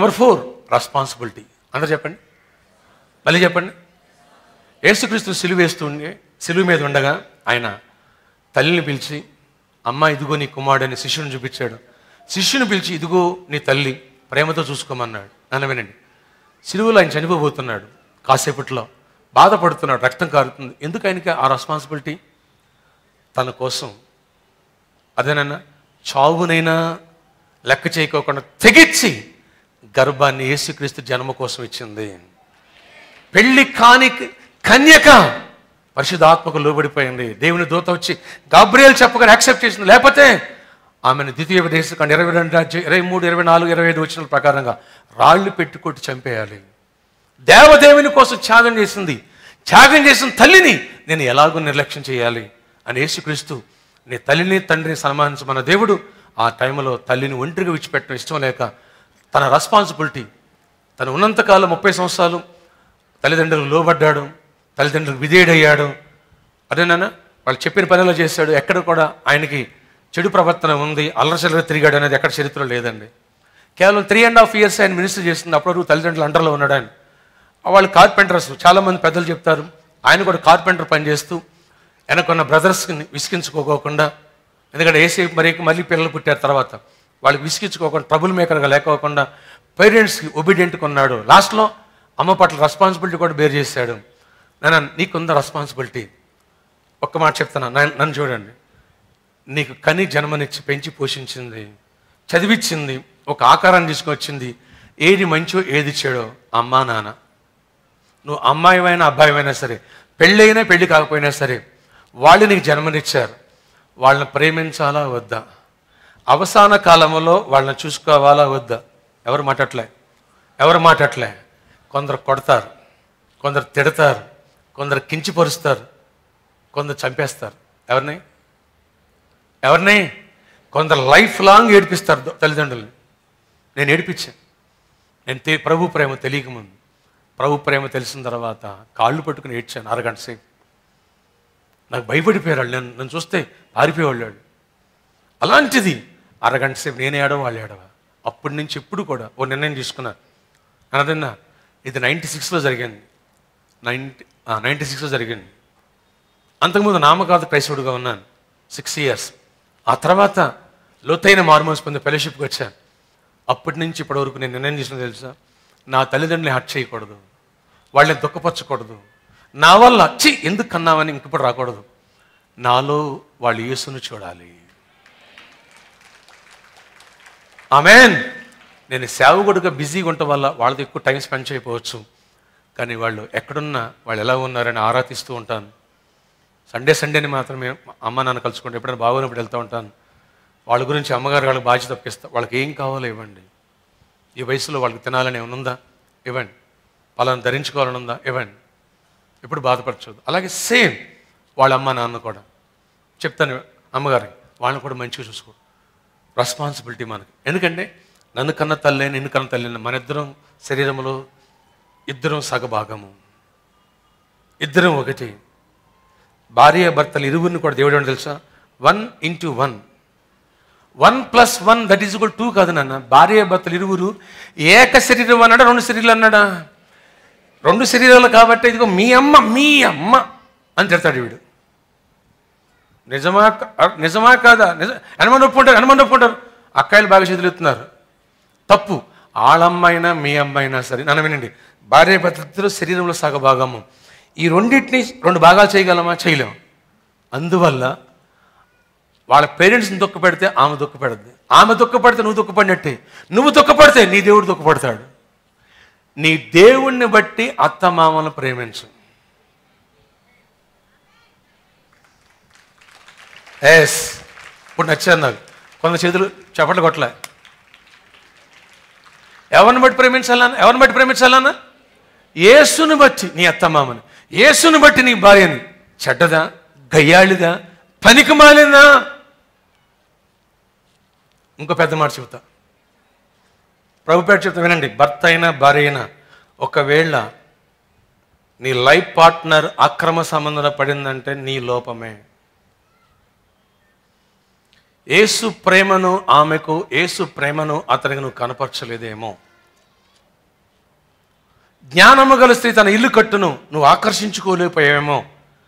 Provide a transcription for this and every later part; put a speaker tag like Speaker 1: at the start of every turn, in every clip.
Speaker 1: Number four responsibility అందరు చెప్పండి మళ్ళీ చెప్పండి యేసుక్రీస్తు సిలువ వేస్తుండే సిలువ మీద ఉండగా ఆయన తల్లిని పిలిచి అమ్మ ఇదిగో నీ కుమారుడు అని శిష్యుని చూపించాడు శిష్యుని పిలిచి ఇదిగో నీ తల్లి ప్రేమతో చూసుకోమన్నాడు నన్ను వినండి సిలువలో ఆయన చనిపోబోతున్నాడు కాసేపట్లో బాధపడుతున్నాడు రక్తం కారుతుంది ఎందుకు ఆయనకి ఆ రెస్పాన్సిబిలిటీ తన కోసం అదేనన్నా చావునైనా లెక్క చేయకోకుండా తెగిచ్చి గర్భాన్ని యేసుక్రీస్తు జన్మ కోసం ఇచ్చింది పెళ్లి కాని కన్యక పరిశుద్ధాత్మకు లోబడిపోయింది దేవుని దూత వచ్చి గాబ్రియల్ చెప్పగానే యాక్సెప్ట్ చేసింది లేకపోతే ఆమెను ద్వితీయ దేశం ఇరవై రెండు రాజ్య- ఇరవై మూడు ఇరవై నాలుగు ఇరవై ఐదు వచ్చిన ప్రకారంగా రాళ్ళు పెట్టి కొట్టి చంపేయాలి దేవదేవుని కోసం త్యాగం చేసింది త్యాగం చేసిన తల్లిని నేను ఎలాగో నిర్లక్ష్యం చేయాలి అని యేసుక్రీస్తు నీ తల్లిని తండ్రిని సన్మానించమన్న దేవుడు ఆ టైంలో తల్లిని ఒంటరిగా విడిచిపెట్టడం ఇష్టం లేక తన రెస్పాన్సిబిలిటీ తను ఉన్నంతకాలం ముప్పై సంవత్సరాలు తల్లిదండ్రులకు లోబడ్డాడు తల్లిదండ్రులకు విధేయుడయ్యాడు అదేనా వాళ్ళు చెప్పిన పనిలో చేశాడు ఎక్కడ కూడా ఆయనకి చెడు ప్రవర్తన ఉంది అల్లరచల్లర తిరిగాడు అనేది ఎక్కడ చరిత్రలో లేదండి కేవలం త్రీ అండ్ హాఫ్ ఇయర్స్ ఆయన మినిస్టర్ చేస్తుంది అప్పుడు తల్లిదండ్రులు అండర్లో ఉన్నాడు ఆయన వాళ్ళు కార్పెంటర్స్ చాలామంది పెద్దలు చెప్తారు ఆయన కూడా కార్పెంటర్ పని చేస్తూ వెనకున్న బ్రదర్స్ని విసిగించుకోకోకుండా ఎందుకంటే ఏసీ మరి మళ్ళీ పిల్లలు పుట్టారు తర్వాత వాళ్ళకి విసిగించుకోకుండా ట్రబుల్ మేకర్గా లేకోకుండా పేరెంట్స్కి ఒబీడియంట్గా ఉన్నాడు లాస్ట్లో అమ్మ పట్ల రెస్పాన్సిబిలిటీ కూడా బేర్ చేశాడు నాన్న నీకుంద రెస్పాన్సిబిలిటీ ఒక్క మాట చెప్తాను నన్ను నన్ను చూడండి నీకు కని జన్మనిచ్చి పెంచి పోషించింది చదివించింది ఒక ఆకారాన్ని తీసుకొచ్చింది ఏది మంచో ఏది చెడో అమ్మా నాన్న నువ్వు అమ్మాయివైనా అబ్బాయివైనా సరే పెళ్ళైనా పెళ్లి కాకపోయినా సరే వాళ్ళు నీకు జన్మనిచ్చారు వాళ్ళని ప్రేమించాలా వద్దా అవసాన కాలంలో వాళ్ళని చూసుకోవాలా వద్దా ఎవరు మాట్లాడలే ఎవరు మాట్లాడలే కొందరు కొడతారు కొందరు తిడతారు కొందరు కించిపరుస్తారు కొందరు చంపేస్తారు ఎవరిని ఎవరిని కొందరు లైఫ్ లాంగ్ ఏడిపిస్తారు ద- తల్లిదండ్రులని నేను ఏడిపించాను నేను తె- ప్రభు ప్రేమ తెలియకముందు ప్రభు ప్రేమ తెలిసిన తర్వాత కాళ్ళు పట్టుకుని ఏడ్చాను అరగంట సేపు నాకు భయపడిపోయారు వాళ్ళు నన్ను నన్ను చూస్తే పారిపోయేవాళ్ళు వాళ్ళు. అలాంటిది అరగంట సేపు నేనే ఏడవ వాళ్ళు ఏడవ అప్పటి నుంచి ఎప్పుడు కూడా ఓ నిర్ణయం తీసుకున్నాను అన్నదన్నా ఇది నైంటీ సిక్స్లో జరిగింది నైంటీ నైంటీ సిక్స్లో జరిగింది అంతకుముందు నామకాత క్రైస్తవుడిగా ఉన్నాను సిక్స్ ఇయర్స్ ఆ తర్వాత లోతైన మార్మోన్స్ పొంది ఫెలోషిప్కి వచ్చాను అప్పటి నుంచి ఇప్పటి వరకు నేను నిర్ణయం చేసిన తెలుసా నా తల్లిదండ్రులని హట్ చేయకూడదు వాళ్ళని దుఃఖపరచకూడదు నా వల్ల చి ఎందుకు కన్నావని ఇంకప్పుడు రాకూడదు నాలో వాళ్ళు యేసును చూడాలి ఆమెన్ నేను సేవకుడిగా బిజీగా ఉండటం వల్ల వాళ్ళతో ఎక్కువ టైం స్పెండ్ చేయకపోవచ్చు కానీ వాళ్ళు ఎక్కడున్నా వాళ్ళు ఎలా ఉన్నారని ఆరాధిస్తూ ఉంటాను సండే సండేని మాత్రమే అమ్మ నాన్న కలుసుకుంటే ఎప్పుడైనా బాగోనప్పుడు వెళ్తూ ఉంటాను వాళ్ళ గురించి అమ్మగారు వాళ్ళకి బాధ్యత తప్పిస్తా వాళ్ళకి ఏం కావాలో ఇవ్వండి ఈ వయసులో వాళ్ళకి తినాలని ఏమైనా ఉందా ఇవ్వండి వాళ్ళని ధరించుకోవాలని ఉందా ఇవ్వండి ఎప్పుడు బాధపరచదు అలాగే సేమ్ వాళ్ళ అమ్మ నాన్న కూడా చెప్తాను అమ్మగారికి వాళ్ళని కూడా మంచిగా చూసుకో రెస్పాన్సిబిలిటీ మనకి ఎందుకంటే నన్ను కన్న తల్లి నిన్ను కన్న తల్లి మన ఇద్దరం శరీరంలో ఇద్దరం సగభాగము ఇద్దరం ఒకటి భార్య భర్తలు ఇరువురిని కూడా దేవుడు ఏమని తెలుసా one into one one plus one that is equal two కాదు నాన్న భార్య భర్తలు ఇరువురు ఏక శరీరం అన్నాడా రెండు శరీరాలు అన్నాడా రెండు శరీరాలు కాబట్టి ఇదిగో మీ అమ్మ మీ అమ్మ అని తిడతాడు వీడు నిజమా కా- నిజమా కాదా నిజ హనుమాన్ ఒప్పుకుంటారు హనుమాన్ ఒప్పుకుంటారు అక్కాయిలు బాగా చేతులెత్తున్నారు తప్పు ఆళ్ళమ్మైనా మీ అమ్మైనా సరే నన్ను వినండి భార్య భర్తలు శరీరంలో సగభాగము ఈ రెండింటిని రెండు భాగాలు చేయగలమా చేయలేము అందువల్ల వాళ్ళ పేరెంట్స్ని దుఃఖపెడితే ఆమె దుఃఖపెడద్ది ఆమె దుఃఖపడితే నువ్వు దుఃఖపడినట్టే నువ్వు దుఃఖపడితే నీ దేవుడు దుఃఖపడతాడు నీ దేవుణ్ణి బట్టి అత్త మామలను ప్రేమించు ఎస్ ఇప్పుడు నచ్చారు నాకు కొంత చేతులు చప్పట్లు కొట్టలే ఎవరిని బట్టి ప్రేమించాలన్నా ఎవరిని బట్టి ప్రేమించాలన్నా యేసుని బట్టి నీ అత్తమామని యేసుని బట్టి నీ భార్యని చెడ్డదా గయ్యాళిదా పనికి మాలిందా ఇంకో పెద్ద మాట చెబుతా ప్రభు పేరు చెప్తా వినండి భర్త అయినా భార్య అయినా ఒకవేళ నీ లైఫ్ పార్ట్నర్ అక్రమ సంబంధంలో పడిందంటే నీ లోపమే ఏసు ప్రేమను ఆమెకు ఏసు ప్రేమను అతనికి నువ్వు కనపరచలేదేమో జ్ఞానము గల స్త్రీ తన ఇల్లు కట్టును నువ్వు ఆకర్షించుకోలేకపోయావేమో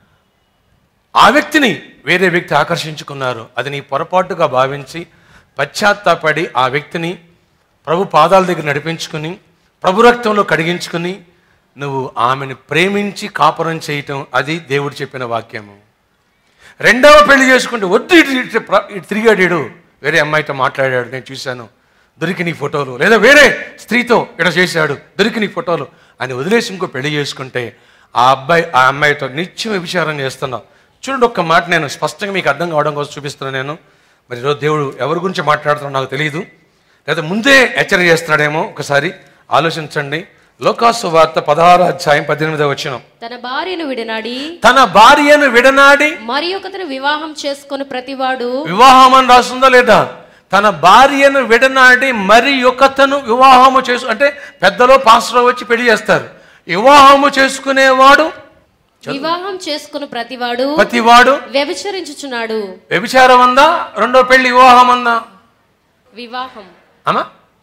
Speaker 1: ఆ వ్యక్తిని వేరే వ్యక్తి ఆకర్షించుకున్నారు అది నీ పొరపాటుగా భావించి పశ్చాత్తాపడి ఆ వ్యక్తిని ప్రభు పాదాల దగ్గర నడిపించుకుని ప్రభు రక్తంలో కడిగించుకుని నువ్వు ఆమెను ప్రేమించి కాపురం చేయటం అది దేవుడు చెప్పిన వాక్యము రెండవ పెళ్లి చేసుకుంటే వద్దు ఇటు ఇటు ప్ర- ఇటు తిరిగాడు ఈడు. వేరే అమ్మాయితో మాట్లాడాడు నేను చూశాను దొరికి నీ ఫోటోలు లేదా వేరే స్త్రీతో ఇక్కడ చేశాడు దొరికి నీ ఫోటోలు అని వదిలేసి ఇంకో పెళ్లి చేసుకుంటే ఆ అబ్బాయి ఆ అమ్మాయితో నిత్యం విచారం చేస్తున్నావు చూడండి ఒక్క మాట నేను స్పష్టంగా మీకు అర్థం కావడం కోసం చూపిస్తున్నాను నేను మరి ఈరోజు దేవుడు ఎవరి గురించి మాట్లాడుతున్నాడో నాకు తెలియదు లేదా ముందే హెచ్చరిక చేస్తున్నాడేమో ఒకసారి ఆలోచించండి లోకాసు వార్త పదహారు అధ్యాయం పద్దెనిమిదవ వచ్చిన
Speaker 2: తన భార్యను విడనాడి
Speaker 1: తన భార్యను విడనాడి
Speaker 2: మరి ఒకతను వివాహం చేసుకుని ప్రతివాడు
Speaker 1: వివాహం అని రాస్తుందా లేదా తన భార్యను విడనాడి మరి ఒకతను వివాహము చేసు అంటే పెద్దలో పాస్టర్ వచ్చి పెళ్లి చేస్తారు వివాహము చేసుకునేవాడు
Speaker 2: వివాహం చేసుకుని ప్రతివాడు
Speaker 1: ప్రతివాడు
Speaker 2: వ్యభిచరించుచున్నాడు
Speaker 1: వ్యభిచారం అందా రెండో పెళ్లి వివాహం అందా
Speaker 2: వివాహం
Speaker 1: అమ్మా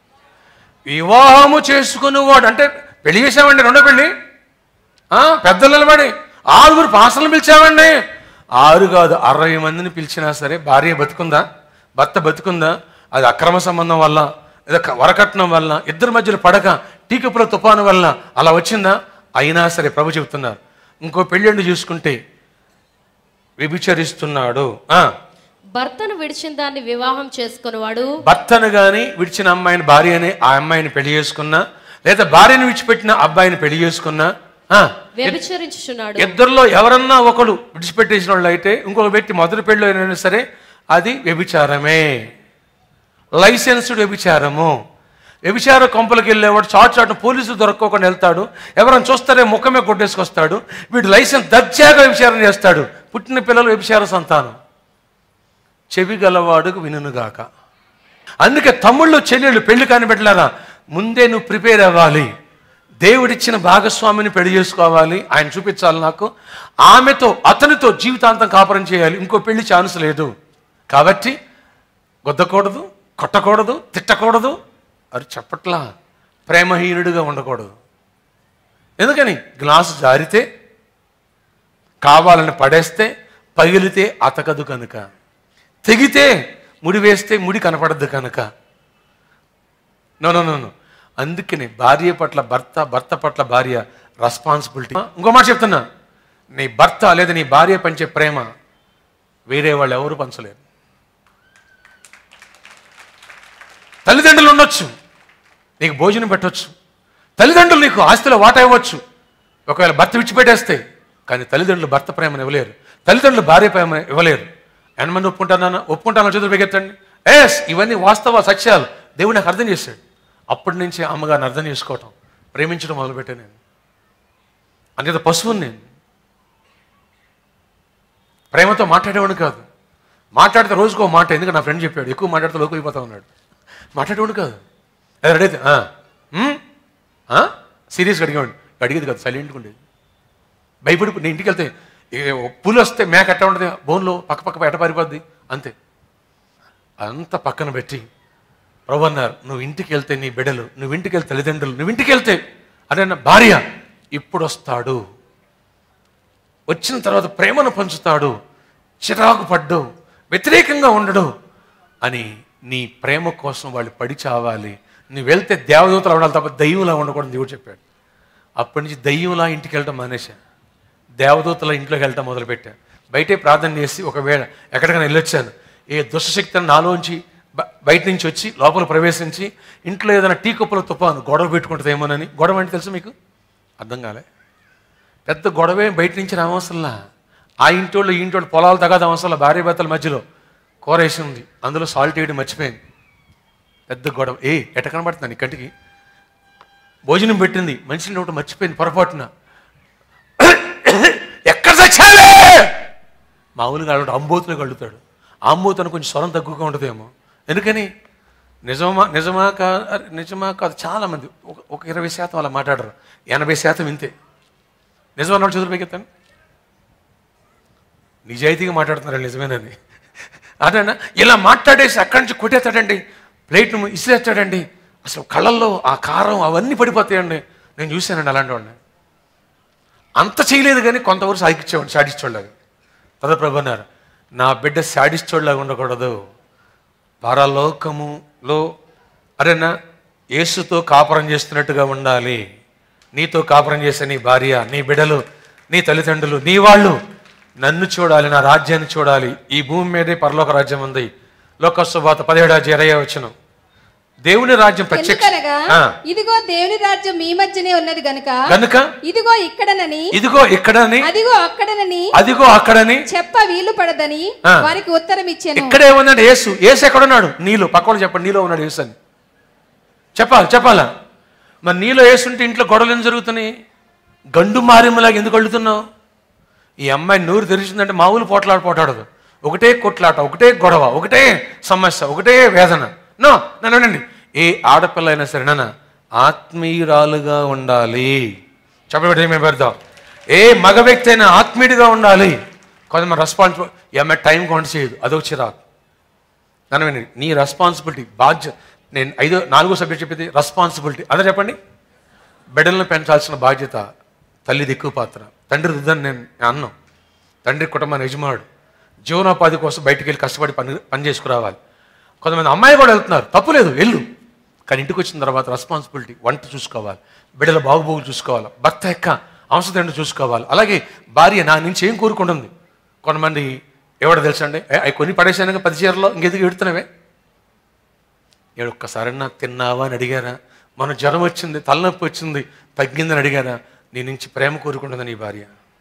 Speaker 1: వివాహము చేసుకునేవాడు అంటే పెళ్లి చేసామండి రెండో పెళ్లి ఆ, పెద్దలు నిలబడి ఆరుగురు పాసలను పిలిచామండి ఆరు కాదు అరవై మందిని పిలిచినా సరే భార్య బతుకుందా భర్త బతుకుందా అది అక్రమ సంబంధం వల్ల లేదా క- వరకట్నం వల్ల ఇద్దరి మధ్యలో పడక టీకపుల తుఫాను వల్ల అలా వచ్చిందా అయినా సరే ప్రభు చెబుతున్నారు ఇంకో పెళ్ళిళ్ళు చూసుకుంటే వ్యభిచరిస్తున్నాడు ఆ,
Speaker 2: భర్తను విడిచిన దాన్ని వివాహం చేసుకునేవాడు
Speaker 1: భర్తను గాని విడిచిన అమ్మాయిని భార్యని ఆ అమ్మాయిని పెళ్లి చేసుకున్నా లేదా భార్యను విడిచిపెట్టిన అబ్బాయిని పెళ్లి చేసుకున్నా ఆ,
Speaker 2: వ్యభిచరించుచున్నాడు
Speaker 1: ఇద్దరిలో ఎవరన్నా ఒకడు విడిచిపెట్టేసిన వాళ్ళు అయితే ఇంకొక వ్యక్తి మొదటి పెళ్ళి అయినా సరే అది వ్యభిచారమే లైసెన్స్డ్ వ్యభిచారము వ్యభిచార కొంపలకు వెళ్ళేవాడు చాటు చాటు పోలీసులు దొరక్కోకుండా వెళ్తాడు ఎవరైనా చూస్తారే ముఖమే కొట్టేసుకొస్తాడు వీడు లైసెన్స్ దర్జాగా వ్యభిచారం చేస్తాడు పుట్టిన పిల్లలు వ్యభిచార సంతానం చెవి గలవాడుకు వినుగాక అందుకే తమ్ముళ్ళు చెల్లెళ్ళు పెళ్లి కాని పెట్టలేరా ముందే నువ్వు ప్రిపేర్ అవ్వాలి దేవుడిచ్చిన భాగస్వామిని పెళ్లి చేసుకోవాలి ఆయన చూపించాలి నాకు ఆమెతో అతనితో జీవితాంతం కాపురం చేయాలి ఇంకో పెళ్లి ఛాన్స్ లేదు కాబట్టి గుద్దకూడదు కొట్టకూడదు తిట్టకూడదు అది చెప్పట్లా ప్రేమహీనుడిగా ఉండకూడదు ఎందుకని గ్లాసు జారితే కావాలని పడేస్తే పగిలితే అతకదు కనుక తెగితే ముడి వేస్తే ముడి కనపడద్దు కనుక నో నో నో నో అందుకని భార్య పట్ల భర్త భర్త పట్ల భార్య రెస్పాన్సిబిలిటీ ఇంకో మాట చెప్తున్నా నీ భర్త లేదా నీ భార్య పంచే ప్రేమ వేరే వాళ్ళు ఎవరు పంచలేరు తల్లిదండ్రులు ఉండొచ్చు నీకు భోజనం పెట్టొచ్చు తల్లిదండ్రులు నీకు ఆస్తిలో వాటా ఇవ్వచ్చు ఒకవేళ భర్త విడిచిపెట్టేస్తే కానీ తల్లిదండ్రులు భర్త ప్రేమను ఇవ్వలేరు తల్లిదండ్రులు భార్య ప్రేమ ఇవ్వలేరు ఎంతమంది ఒప్పుకుంటానా ఒప్పుకుంటాను చేతులు పెగెత్తండి ఎస్ ఇవన్నీ వాస్తవ సత్యాలు దేవుడు నాకు అర్థం చేశాడు అప్పటి నుంచి అమ్మగారిని అర్థం చేసుకోవటం ప్రేమించడం మొదలుపెట్టాను నేను అంతే పశువుని నేను ప్రేమతో మాట్లాడేవాడు కాదు మాట్లాడితే రోజుకో మాట ఎందుకంటే నా ఫ్రెండ్ చెప్పాడు ఎక్కువ మాట్లాడితే లోకు అయిపోతా ఉన్నాడు మాట్లాడేవాడు కాదు అది రెడీ అయితే సీరియస్గా అడిగేవాడు అడిగేది కాదు సైలెంట్గా ఉండేది భయపడి నేను ఇంటికి వెళ్తే ఏ పులి వస్తే మేక ఎట్ట ఉంటుంది బోన్లో పక్క పక్క ఎట పారిపోద్ది అంతే అంత పక్కన పెట్టి ప్రభు అన్నారు నువ్వు ఇంటికి వెళ్తే నీ బిడ్డలు నువ్వు ఇంటికి వెళ్తే తల్లిదండ్రులు నువ్వు ఇంటికి వెళ్తే అదే నా భార్య ఇప్పుడు వస్తాడు వచ్చిన తర్వాత ప్రేమను పంచుతాడు చిరాకు పడ్డు వ్యతిరేకంగా ఉండడు అని నీ ప్రేమ కోసం వాళ్ళు పడి చావాలి నువ్వు వెళ్తే దేవదూతలు ఉండాలి తప్ప దయ్యంలా ఉండకూడదు దేవుడు చెప్పాడు అప్పటి నుంచి దయ్యంలా ఇంటికి వెళ్ళటం మానేశా దేవదూతల ఇంట్లోకి వెళ్ళటం మొదలుపెట్టా బయటే ప్రార్థన చేసి ఒకవేళ ఎక్కడికైనా వెళ్ళొచ్చాను ఏ దుష్టశక్తిని నాలోంచి బ- బయట నుంచి వచ్చి లోపల ప్రవేశించి ఇంట్లో ఏదైనా టీ కుప్పల తుఫాను గొడవ పెట్టుకుంటుందేమోనని గొడవ అంటే తెలుసు మీకు అర్థం కాలే పెద్ద గొడవే బయట నుంచి రావసరంలా ఆ ఇంటోళ్ళు ఈ ఇంటోళ్ళు పొలాలు తగదు అవసరంలా భార్య భర్తల మధ్యలో కూర వేసి ఉంది అందులో సాల్ట్ వేయడం మర్చిపోయింది పెద్ద గొడవ ఏ ఎట కనబడుతుంది నీ కంటికి భోజనం పెట్టింది మనిషిని నోట మర్చిపోయింది పొరపాటున ఎక్కడ చచ్చాలే మామూలుగా అడుగుతాడు అంబోతునే కడుగుతాడు అంబోతుని కొంచెం స్వరం తక్కువగా ఉంటుందేమో ఎందుకని నిజమా నిజమా కా నిజమా కాదు చాలా మంది ఒక ఒక ఇరవై శాతం అలా మాట్లాడరు ఎనభై శాతం ఇంతే నిజమన్నాడు చదువు పైకెత్తాను నిజాయితీగా మాట్లాడుతున్నారు నిజమేనని అదేనా ఇలా మాట్లాడేసి అక్కడి నుంచి కొట్టేస్తాడండి ప్లేట్ను ఇసిరేస్తాడండి అసలు కళ్ళల్లో ఆ కారం అవన్నీ పడిపోతాయండి నేను చూశానండి అలాంటి వాళ్ళని అంత చేయలేదు కానీ కొంతవరకు సాగిచ్చేవాడు సాడిచ్చేవాళ్ళగా పద ప్రభు అన్నారు నా బిడ్డ సాడిస్తోళ్ళగా ఉండకూడదు పరలోకములో అరేనా యేసుతో కాపురం చేస్తున్నట్టుగా ఉండాలి నీతో కాపురం చేసే నీ భార్య నీ బిడ్డలు నీ తల్లిదండ్రులు నీ వాళ్ళు నన్ను చూడాలి నా రాజ్యాన్ని చూడాలి ఈ భూమి మీదే పరలోక రాజ్యం ఉంది లోకస్వభాత పదిహేడా ఇరవై వచ్చిన దేవుని రాజ్యం ప్రత్యక్ష
Speaker 3: ఎందుకనగా
Speaker 1: ఆ,
Speaker 3: ఇదిగో దేవుని రాజ్యం మీ మధ్యనే ఉన్నది గనుక
Speaker 1: గనుక
Speaker 3: ఇదిగో ఇక్కడనని
Speaker 1: ఇదిగో ఇక్కడని
Speaker 3: అదిగో అక్కడనని
Speaker 1: అదిగో అక్కడని
Speaker 3: చెప్ప వీలు పడదని
Speaker 1: ఆ.
Speaker 3: వారికి ఉత్తరం ఇచ్చాను
Speaker 1: ఇక్కడే ఉందండి యేసు యేసు ఎక్కడున్నాడు నీలో పక్కన చెప్పండి నీలో ఉన్నాడు యేసు అని చెప్పాలి చెప్పాలా మరి నీలో వేసుంటే ఇంట్లో గొడవలు ఏం జరుగుతున్నాయి గండు మారిమ్మలాగా ఎందుకు అడుగుతున్నావు ఈ అమ్మాయి నూరు తెరిచిందంటే మామూలు పోట్లాడ పోటాడదు ఒకటే కొట్లాట ఒకటే గొడవ ఒకటే సమస్య ఒకటే వేదన నో నన్ను వినండి ఏ ఆడపిల్ల అయినా సరే నాన్న ఆత్మీయురాలుగా ఉండాలి చెప్పబెట్టి మేము పెడతాం ఏ మగ వ్యక్తి అయినా ఆత్మీయుడిగా ఉండాలి కొంతమంది రెస్పాన్సిబుల్ ఈ అమ్మాయి టైం కౌంట్ చేయదు అదొక చిరాకు నన్ను వినండి నీ రెస్పాన్సిబిలిటీ బాధ్యత నేను ఐదో నాలుగో సబ్జెక్ట్ చెప్పేది రెస్పాన్సిబిలిటీ అదే చెప్పండి బిడ్డలను పెంచాల్సిన బాధ్యత తల్లిది ఎక్కువ పాత్ర తండ్రి రుద్దని నేను అన్నం తండ్రి కుటుంబాన్ని యజమానుడు జీవనోపాధి కోసం బయటికి వెళ్ళి కష్టపడి పని పని చేసుకురావాలి కొంతమంది అమ్మాయి కూడా వెళ్తున్నారు తప్పు లేదు వెళ్ళు కానీ ఇంటికి వచ్చిన తర్వాత రెస్పాన్సిబిలిటీ వంట చూసుకోవాలి బిడ్డల బాగుబోగులు చూసుకోవాలి భర్త యొక్క అంశతండ్రి చూసుకోవాలి అలాగే భార్య నా నుంచి ఏం కోరుకుంటుంది కొంతమంది ఎవడ తెలుసండి ఏ, అవి కొని పడేసాను పది చీరలో ఇంకెందుకు ఎడుతున్నావే ఏడు ఒక్కసారన్నా తిన్నావా అని అడిగారా మన జ్వరం వచ్చింది తలనొప్పి వచ్చింది తగ్గిందని అడిగారా నీ నుంచి ప్రేమ కోరుకుంటుంది నీ భార్య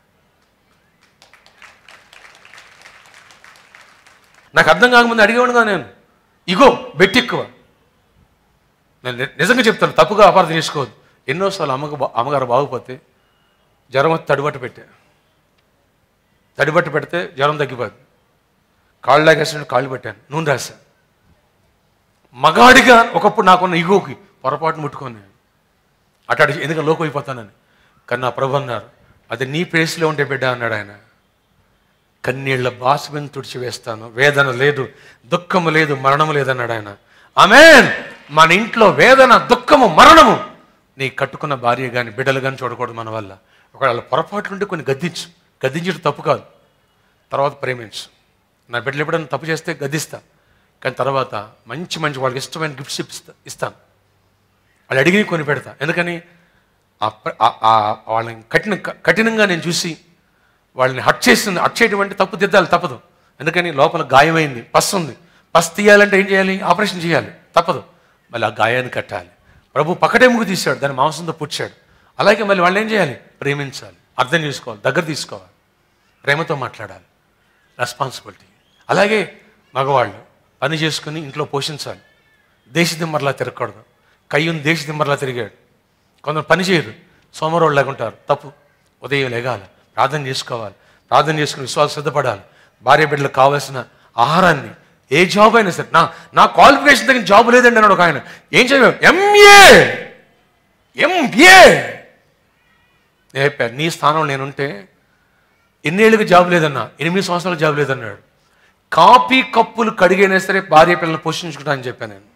Speaker 1: నాకు అర్థం కాకముందు అడిగేవాడుగా నేను ఇగో బెట్టి ఎక్కువ నేను ని- నిజంగా చెప్తాను తప్పుగా అపార్థం చేసుకోవద్దు ఎన్నోసార్లు అమ్మకు బా- అమ్మగారు బాగుపోతే జ్వరం వచ్చి తడిబట్ట పెట్టా తడిబట్ట పెడితే జ్వరం తగ్గిపోద్ది కాళ్ళు లాగేసిన కాళ్ళు పెట్టాను నూనె రాశాను మగాడిగా ఒకప్పుడు నాకున్న ఇగోకి పొరపాటు ముట్టుకొని అటు ఎందుకంటే లోకం అయిపోతానని కానీ నా ప్రభు అన్నారు అది నీ ప్లేస్లో ఉంటే బిడ్డ అన్నాడు ఆయన కన్నీళ్ల బాసుని తుడిచివేస్తాను వేదన లేదు దుఃఖము లేదు మరణము లేదన్నాడు ఆయన ఆమెన్ మన ఇంట్లో వేదన దుఃఖము మరణము నీ కట్టుకున్న భార్య కానీ బిడ్డలు కానీ చూడకూడదు మన వల్ల ఒకవేళ పొరపాట్లు ఉంటే కొన్ని గద్దించు గద్దించడం తప్పు కాదు తర్వాత ప్రేమించు నా బిడ్డలు ఎప్పుడైనా తప్పు చేస్తే గద్దిస్తా కానీ తర్వాత మంచి మంచి వాళ్ళకి ఇష్టమైన గిఫ్ట్స్ ఇస్తా ఇస్తాను వాళ్ళు అడిగి కొని పెడతా ఎందుకని ఆ ప్ర- ఆ- ఆ వాళ్ళని కఠిన కఠినంగా నేను చూసి వాళ్ళని హట్ చేస్తుంది హట్ చేయడం అంటే తప్పు దిద్దాలి తప్పదు ఎందుకని లోపల గాయమైంది పస్ ఉంది పస్ తీయాలంటే ఏం చేయాలి ఆపరేషన్ చేయాలి తప్పదు మళ్ళీ ఆ గాయాన్ని కట్టాలి ప్రభు పక్కటెముకు తీశాడు దాన్ని మాంసంతో పుచ్చాడు అలాగే మళ్ళీ వాళ్ళు ఏం చేయాలి ప్రేమించాలి అర్థం చేసుకోవాలి దగ్గర తీసుకోవాలి ప్రేమతో మాట్లాడాలి రెస్పాన్సిబిలిటీ అలాగే మగవాళ్ళు పని చేసుకుని ఇంట్లో పోషించాలి దేశదిమ్మర్లా తిరగకూడదు కయ్యూని దేశదిమ్మర్లా తిరిగాడు కొందరు పని చేయరు సోమరోళ్ళు లేకుంటారు తప్పు ఉదయం లేగాలి ప్రార్థన చేసుకోవాలి ప్రార్థన చేసుకుని విశ్వాసం సిద్ధపడాలి భార్య బిడ్డలకు కావాల్సిన ఆహారాన్ని ఏ జాబ్ అయినా సరే నా నా క్వాలిఫికేషన్ తగిన జాబ్ లేదండి అన్నాడు ఒక ఆయన ఏం చదివావు ఎంఏ ఎంఏ చెప్పాను నీ స్థానంలో నేనుంటే ఎన్నేళ్ళకి జాబ్ లేదన్నా ఎనిమిది సంవత్సరాలు జాబ్ లేదన్నాడు కాపీ కప్పులు కడిగైనా సరే భార్య పిల్లల్ని పోషించుకుంటా అని చెప్పాను నేను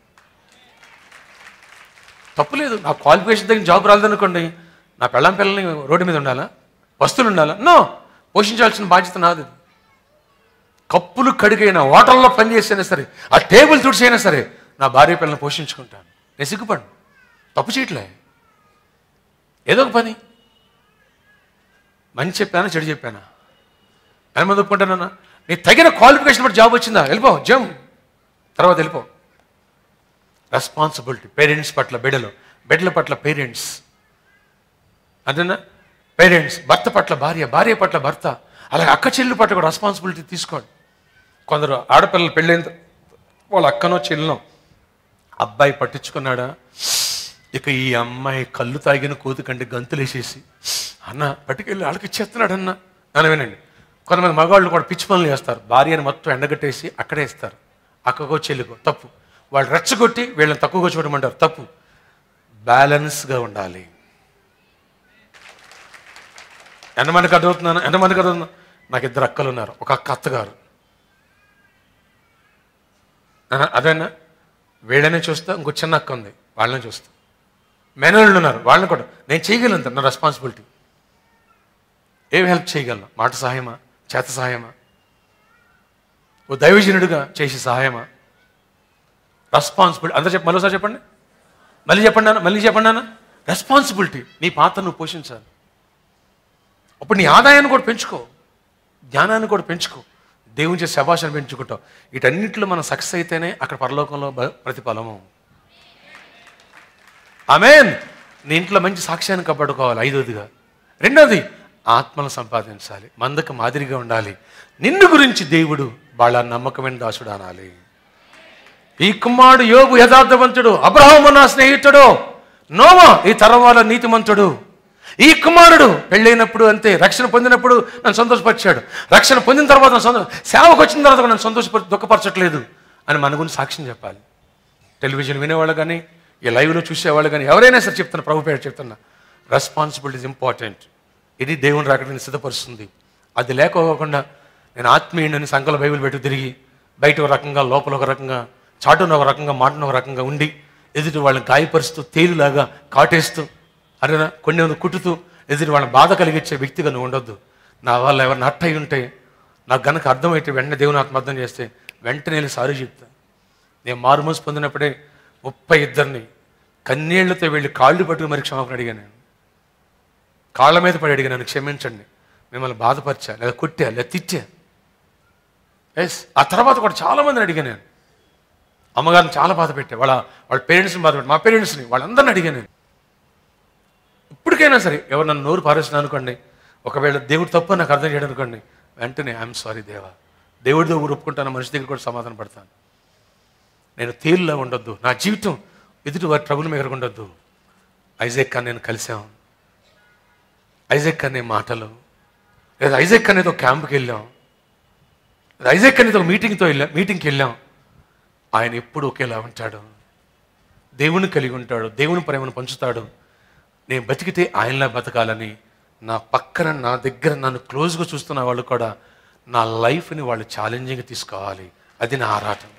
Speaker 1: తప్పులేదు నా క్వాలిఫికేషన్ తగిన జాబ్ రాలేదనుకోండి నా పెళ్ళం పిల్లల్ని రోడ్డు మీద ఉండాలా వస్తువులు ఉండాలా నో పోషించాల్సిన బాధ్యత నాది కప్పులు కడిగైనా హోటల్లో పని చేసైనా సరే ఆ టేబుల్ తుడిచైనా సరే నా భార్య పిల్లల్ని పోషించుకుంటాను నేను సిగ్గుపడు తప్పు చేయట్లే ఏదో ఒక పని మంచి చెప్పానా చెడు చెప్పానా ఎంతమంది ఒప్పుకుంటానన్నా నీ తగిన క్వాలిఫికేషన్ బట్టి జాబ్ వచ్చిందా వెళ్ళిపో జమ్ తర్వాత వెళ్ళిపో రెస్పాన్సిబిలిటీ పేరెంట్స్ పట్ల బిడ్డలు బిడ్డల పట్ల పేరెంట్స్ అంతేనా పేరెంట్స్ భర్త పట్ల భార్య భార్య పట్ల భర్త అలాగే అక్క చెల్లి పట్ల కూడా రెస్పాన్సిబిలిటీ తీసుకోండి కొందరు ఆడపిల్లలు పెళ్ళైన తర్వాత వాళ్ళ అక్కనో చెల్లినో అబ్బాయి పట్టించుకున్నాడా ఇక ఈ అమ్మాయి కళ్ళు తాగిన కోతి కంటే గంతులేసేసి అన్న పట్టుకెళ్ళి వాళ్ళకి ఇచ్చేస్తున్నాడు అన్న అని వినండి కొంతమంది మగవాళ్ళు కూడా పిచ్చి పనులు చేస్తారు భార్యని మొత్తం ఎండగట్టేసి అక్కడే ఇస్తారు అక్కకో చెల్లికో తప్పు వాళ్ళు రెచ్చగొట్టి వీళ్ళని తక్కువగా చూడమంటారు తప్పు బ్యాలెన్స్గా ఉండాలి ఎంతమందికి అర్థమవుతున్నాను ఎంతమందికి అర్థమవుతున్నా నాకు ఇద్దరు అక్కలు ఉన్నారు ఒక అక్క అత్తగారు ఆ, అదేనా వీళ్ళనే చూస్తా ఇంకో చిన్న అక్క ఉంది వాళ్ళనే చూస్తా మేనల్లు ఉన్నారు వాళ్ళని కూడా నేను చేయగలను నా రెస్పాన్సిబిలిటీ ఏం హెల్ప్ చేయగలను మాట సహాయమా చేత సహాయమా ఓ దైవజనుడిగా చేసే సహాయమా రెస్పాన్సిబిలిటీ అందరూ చెప్ప మరోసారి చెప్పండి మళ్ళీ చెప్పండి నాన్న మళ్ళీ చెప్పండి నాన్న రెస్పాన్సిబిలిటీ నీ పాత్ర నువ్వు పోషించాలి అప్పుడు నీ ఆదాయాన్ని కూడా పెంచుకో జ్ఞానాన్ని కూడా పెంచుకో దేవుని చేసే శభాషను పెంచుకుంటావు వీటన్నిటిలో మనం సక్సెస్ అయితేనే అక్కడ పరలోకంలో బ- ప్రతిఫలము ఆమెన్ నీ ఇంట్లో మంచి సాక్ష్యాన్ని కాపాడుకోవాలి ఐదోదిగా రెండోది ఆత్మను సంపాదించాలి మందకు మాదిరిగా ఉండాలి నిన్ను గురించి దేవుడు వాళ్ళ నమ్మకమైన దాసుడు అనాలి ఈ కుమారుడు యోగు యథార్థవంతుడు అబ్రహాము నా స్నేహితుడు నోమా ఈ తరం వాళ్ళ నీతిమంతుడు ఈ కుమారుడు పెళ్ళైనప్పుడు అంతే రక్షణ పొందినప్పుడు నన్ను సంతోషపరిచాడు రక్షణ పొందిన తర్వాత నన్ను సంతోష సేవకు వచ్చిన తర్వాత కూడా నన్ను సంతోషపరి దుఃఖపరచట్లేదు అని మన గురించి సాక్ష్యం చెప్పాలి టెలివిజన్ వినేవాళ్ళు కానీ ఈ లైవ్లో చూసేవాళ్ళు కానీ ఎవరైనా సరే చెప్తున్నా ప్రభు పేరు చెప్తున్నా రెస్పాన్సిబిలిటీ ఇస్ ఇంపార్టెంట్ ఇది దేవుని రాకడానికి సిద్ధపరుస్తుంది అది లేకపోకుండా నేను ఆత్మీయుడని సంకల బైబిల్ పెట్టి తిరిగి బయట ఒక రకంగా లోపల ఒక రకంగా చాటున ఒక రకంగా మాటన ఒక రకంగా ఉండి ఎదుటి వాళ్ళని గాయపరుస్తూ తేలిలాగా కాటేస్తూ అరేనా కొన్ని మంది కుట్టుతూ ఎదుటి వాళ్ళని బాధ కలిగించే వ్యక్తిగా నువ్వు ఉండొద్దు నా వల్ల ఎవరిని హట్ అయి ఉంటే నాకు గనక అర్థమైతే వెంటనే దేవుని ఆత్మ అర్థం చేస్తే వెంటనే వెళ్ళి సారీ చెప్తా నేను మారుమూసి పొందినప్పుడే ముప్పై ఇద్దరిని కన్నీళ్లతో వెళ్ళి కాళ్ళు పట్టుకుని మరి క్షమాపణ అడిగాను నేను కాళ్ళ మీద పడి అడిగాను నన్ను క్షమించండి మిమ్మల్ని బాధపరిచా లేదా కొట్టా లేదా తిట్టా ఎస్ ఆ తర్వాత కూడా చాలా మందిని అడిగాను నేను అమ్మగారిని చాలా బాధ పెట్టా వాళ్ళ వాళ్ళ పేరెంట్స్ని బాధ పెట్టా మా పేరెంట్స్ని వాళ్ళందరిని అడిగాను నేను ఇప్పటికైనా సరే ఎవరు నన్ను నోరు పారేసిన అనుకోండి ఒకవేళ దేవుడు తప్పు అని నాకు అర్థం చేయడం అనుకోండి వెంటనే ఐఎమ్ సారీ దేవా దేవుడితో ఊరు ఒప్పుకుంటాను మనిషి దగ్గర కూడా సమాధానం పడతాను నేను తేలులా ఉండొద్దు నా జీవితం ఎదుటి వారి ట్రబుల్ మేకర్ ఉండొద్దు ఐజెక్ అని నేను కలిసాం ఐజెక్ అనే మాటలు లేదా ఐజెక్ అనేది ఒక క్యాంప్కి వెళ్ళాం లేదా ఐజెక్ అనేది ఒక మీటింగ్తో వెళ్ళాం మీటింగ్కి వెళ్ళాం ఆయన ఎప్పుడు ఒకేలా ఉంటాడు దేవుని కలిగి ఉంటాడు దేవుని ప్రేమను పంచుతాడు నేను బతికితే ఆయనలా బతకాలని నా పక్కన నా దగ్గర నన్ను క్లోజ్గా చూస్తున్న వాళ్ళు కూడా నా లైఫ్ని వాళ్ళు ఛాలెంజింగ్గా తీసుకోవాలి అది నా ఆరాటం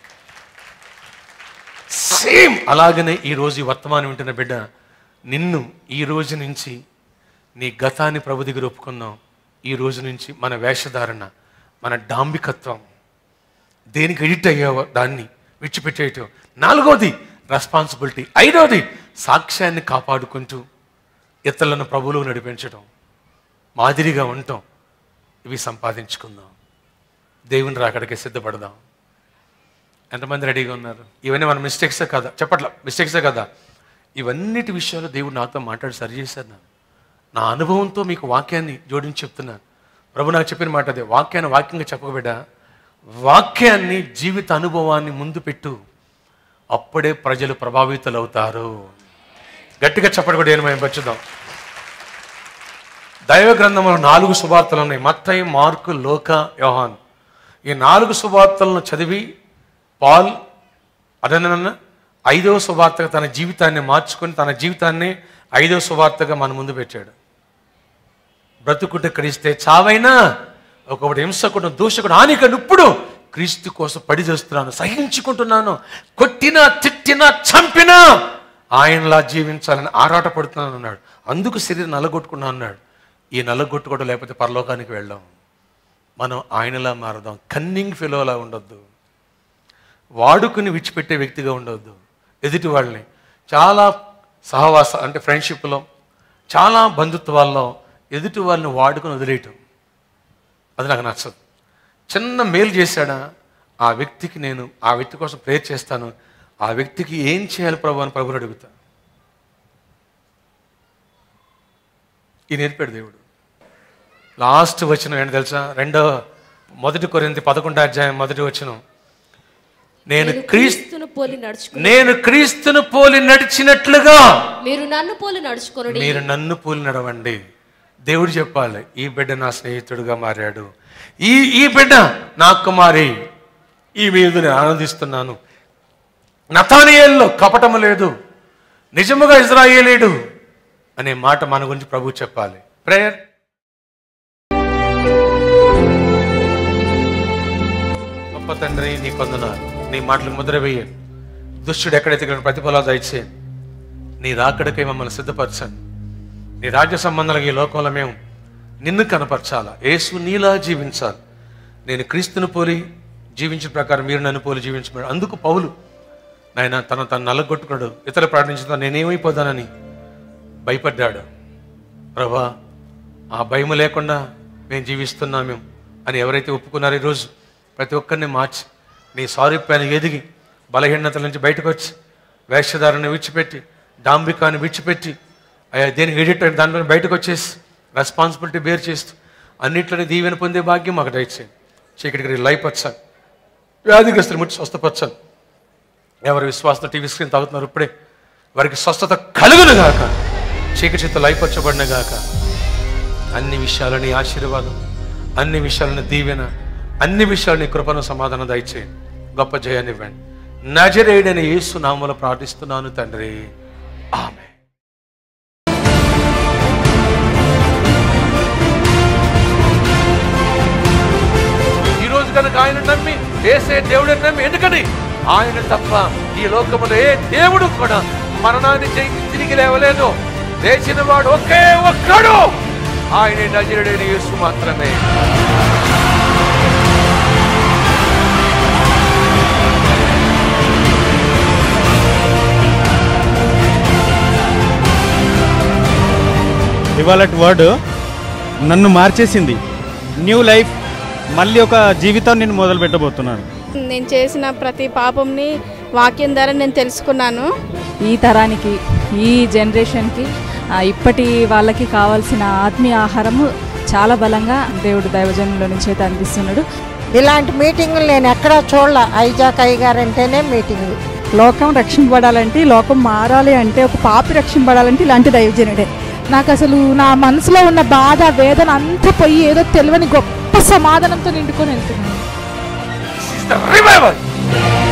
Speaker 1: సేమ్ అలాగనే ఈరోజు ఈ వర్తమానం వింటున్న బిడ్డ నిన్ను ఈ రోజు నుంచి నీ గతాన్ని ప్రభు దగ్గర ఒప్పుకుందాం ఈ రోజు నుంచి మన వేషధారణ మన డాంబికత్వం దేనికి ఎడిట్ అయ్యావో దాన్ని విడిచిపెట్టేయటం నాలుగోది రెస్పాన్సిబిలిటీ ఐదోది సాక్ష్యాన్ని కాపాడుకుంటూ ఇతరులను ప్రభువులు నడిపించడం మాదిరిగా ఉండటం ఇవి సంపాదించుకుందాం దేవుని రాకడికి సిద్ధపడదాం ఎంతమంది రెడీగా ఉన్నారు ఇవన్నీ మన మిస్టేక్సే కదా చెప్పట్ల మిస్టేక్సే కదా ఇవన్నిటి విషయాలు దేవుడు నాతో మాట్లాడి సరి చేశారు నన్ను నా అనుభవంతో మీకు వాక్యాన్ని జోడించి చెప్తున్నాను ప్రభు నాకు చెప్పిన మాట అదే వాక్యాన్ని వాక్యంగా చెప్పకబిడ్డ వాక్యాన్ని జీవిత అనుభవాన్ని ముందు పెట్టు అప్పుడే ప్రజలు ప్రభావితులు అవుతారు గట్టిగా చెప్పడం కూడా ఏమైనా పంచుదాం దైవ గ్రంథంలో నాలుగు సువార్తలు ఉన్నాయి మత్తయి మార్కు లోక యోహాన్ ఈ నాలుగు సువార్తలను చదివి పాల్ అదనన్న ఐదవ సువార్తగా తన జీవితాన్ని మార్చుకొని తన జీవితాన్ని ఐదవ సువార్తగా మన ముందు పెట్టాడు బ్రతుకుంటే క్రీస్తే చావైనా ఒకటి హింసకుడు దూషకుడు హానికడు ఇప్పుడు క్రీస్తు కోసం పడి చేస్తున్నాను సహించుకుంటున్నాను కొట్టినా తిట్టినా చంపినా ఆయనలా జీవించాలని ఆరాటపడుతున్నాను అన్నాడు అందుకు శరీరం నల్లగొట్టుకున్నా అన్నాడు ఈ నల్లగొట్టుకోవడం లేకపోతే పరలోకానికి వెళ్దాం మనం ఆయనలా మారదాం కన్నింగ్ ఫిలోలా ఉండొద్దు వాడుకుని విడిచిపెట్టే వ్యక్తిగా ఉండొద్దు ఎదుటి వాళ్ళని చాలా సహవాస అంటే ఫ్రెండ్షిప్లో చాలా బంధుత్వాల్లో ఎదుటి వాళ్ళని వాడుకొని వదిలేయటం అది నాకు నచ్చదు చిన్న మేలు చేశాడా ఆ వ్యక్తికి నేను ఆ వ్యక్తి కోసం ప్రేర్ చేస్తాను ఆ వ్యక్తికి ఏం చేయాలి ప్రభు అని ప్రభుని అడుగుతా ఈ నేర్పాడు దేవుడు లాస్ట్ వచనం ఏంటి తెలుసా రెండో మొదటి కొరింది పదకొండో అధ్యాయం మొదటి వచనం నేను
Speaker 2: నేను
Speaker 1: క్రీస్తు
Speaker 2: క్రీస్తును పోలి నడుచుకుని
Speaker 1: నేను క్రీస్తును పోలి నడిచినట్లుగా
Speaker 2: మీరు నన్ను పోలి నడుచుకునుడి
Speaker 1: మీరు నన్ను పోలి నడవండి దేవుడు చెప్పాలి ఈ బిడ్డ నా స్నేహితుడిగా మారాడు ఈ ఈ బిడ్డ నా కుమారి ఈ మీద నేను ఆనందిస్తున్నాను నతానియేల్లో కపటము లేదు నిజముగా ఇజ్రాయేలీడు అనే మాట మన గురించి ప్రభు చెప్పాలి ప్రేయర్ గొప్ప తండ్రి నీ కొందనాలు నీ మాటలకు ముద్ర వేయండి దుష్టుడు ఎక్కడైతే ఇక్కడ ప్రతిఫలాలు దయచేయండి నీ రాకడకై మమ్మల్ని సిద్ధపరచండి నీ రాజ్య సంబంధాలకు ఈ లోకంలో మేము నిన్ను కనపరచాలా యేసు నీలా జీవించాలి నేను క్రీస్తుని పోలి జీవించిన ప్రకారం మీరు నన్ను పోలి జీవించబడి అందుకు పౌలు నాయన తన తను నల్లగొట్టుకున్నాడు ఇతర ప్రార్థించడం నేనేమైపోతానని భయపడ్డాడు ప్రభా ఆ భయం లేకుండా మేము జీవిస్తున్నాం మేము అని ఎవరైతే ఒప్పుకున్నారో ఈరోజు ప్రతి ఒక్కరిని మార్చి నీ సారూప్యాన్ని ఎదిగి బలహీనతల నుంచి బయటకు వచ్చి వేషధారాన్ని విడిచిపెట్టి డాంబికాన్ని విడిచిపెట్టి అయ్యా దేనికి ఎడిట్ అయిన దాంట్లో బయటకు వచ్చేసి రెస్పాన్సిబిలిటీ బేర్ చేస్తూ అన్నిట్లోనే దీవెన పొందే భాగ్యం మాకు దయచేయండి చీకటికి లైఫ్ వచ్చాను వ్యాధిగ్రస్తులు ముట్టి స్వస్థపరచాను ఎవరు విశ్వాసంతో టీవీ స్క్రీన్ తాగుతున్నారు ఇప్పుడే వారికి స్వస్థత కలుగును గాక చీకటి చేత లైపరచబడిన గాక అన్ని విషయాలని ఆశీర్వాదం అన్ని విషయాలను దీవెన అన్ని విషయాలని కృపను సమాధానం దయచేయండి గొప్ప జయాన్ని ఇవ్వండి నజరేయుడని యేసు నామములో ప్రార్థిస్తున్నాను తండ్రి ఆమె ఈ రోజు కనుక ఆయన నమ్మి వేసే దేవుడిని నమ్మి ఎందుకని ఆయన తప్ప ఈ లోకములో ఏ దేవుడు కూడా మరణాన్ని జయించి తిరిగి లేవలేదు లేచిన వాడు ఒకే ఒక్కడు ఆయన నజరుడైన యేసు మాత్రమే
Speaker 4: ఇవాళ వర్డ్ నన్ను మార్చేసింది న్యూ లైఫ్ మళ్ళీ ఒక జీవితం నేను మొదలు పెట్టబోతున్నాను
Speaker 5: నేను చేసిన ప్రతి పాపంని వాక్యం ద్వారా నేను తెలుసుకున్నాను
Speaker 6: ఈ తరానికి ఈ జనరేషన్కి ఆ, ఇప్పటి వాళ్ళకి కావాల్సిన ఆత్మీయ ఆహారము చాలా బలంగా దేవుడు దైవజనుల నుంచి అయితే అందిస్తున్నాడు
Speaker 7: ఇలాంటి మీటింగులు నేను ఎక్కడా చూడలే ఐజాక్ అయ్య గారు అంటేనే మీటింగ్
Speaker 6: లోకం రక్షింపబడాలంటే లోకం మారాలి అంటే ఒక పాపి రక్షింపబడాలంటే ఇలాంటి దైవజనుడే
Speaker 8: నాకు అసలు నా మనసులో ఉన్న బాధ వేదన అంతా పోయి ఏదో తెలియని గొప్ప సమాధానంతో నిండుకొని వెళ్తున్నాను
Speaker 1: రివైవల్